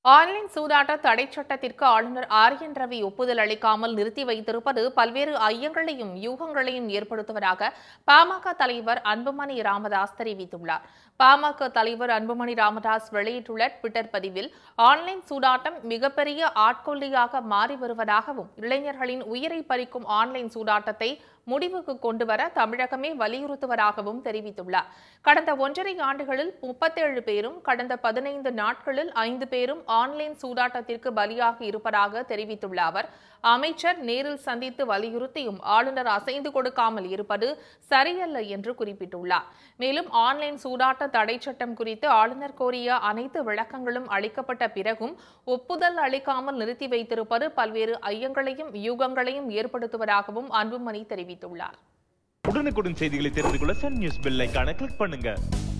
online சூதாட்ட தடை சட்டத்திற்கு ஆளுநர் ஆர் என் ரவி ஒப்புதல் அளிக்காமல் நிறுத்தி வைத்திருப்பது பல்வேறு ஐயங்களையும் யூகங்களையும் ஏற்படுத்துவதாக பாமக தலைவர் அன்புமணி ராமதாஸ் தெரிவித்துள்ளார் பாமக தலைவர் அன்புமணி ராமதாஸ் வெளியிட்டுள்ள ட்விட்டர் பதிவில் ஆன்லைன் சூதாட்டம் மிகப்பெரிய ஆட்கொல்லியாக மாறி வருவதாகவும் இளைஞர்களின் உயிரை பறிக்கும் ஆன்லைன் சூதாட்டத்தை முடிவுக்கு கொண்டுவர தமிழகமே வலியுறுத்துவதாகவும் தெரிவித்துள்ளார் கடந்த ஒன்றரை ஆண்டுகளில் முப்பத்தேழு பேரும் கடந்த பதினைந்து நாட்களில் ஐந்து பேரும் ஆன்லைன் சூதாட்டத்திற்கு பலியாகி இருப்பதாக தெரிவித்துள்ள அவர் அமைச்சர் நேரில் சந்தித்து வலியுறுத்தியும் ஆளுநர் அசைந்து கொடுக்காமல் இருப்பது சரியல்ல என்று குறிப்பிட்டுள்ளார் மேலும் ஆன்லைன் சூதாட்ட தடை சட்டம் குறித்து ஆளுநர் கோரிய அனைத்து விளக்கங்களும் அளிக்கப்பட்ட பிறகும் ஒப்புதல் அளிக்காமல் நிறுத்தி வைத்திருப்பது பல்வேறு ஐயங்களையும் யூகங்களையும் ஏற்படுத்துவதாகவும் அன்புமணி தெரிவித்துள்ளார் உடனுக்குடன் செய்திகளை தெரிந்து கொள்ள சன் நியூஸ் பெல் ஐகானை கிளிக் பண்ணுங்க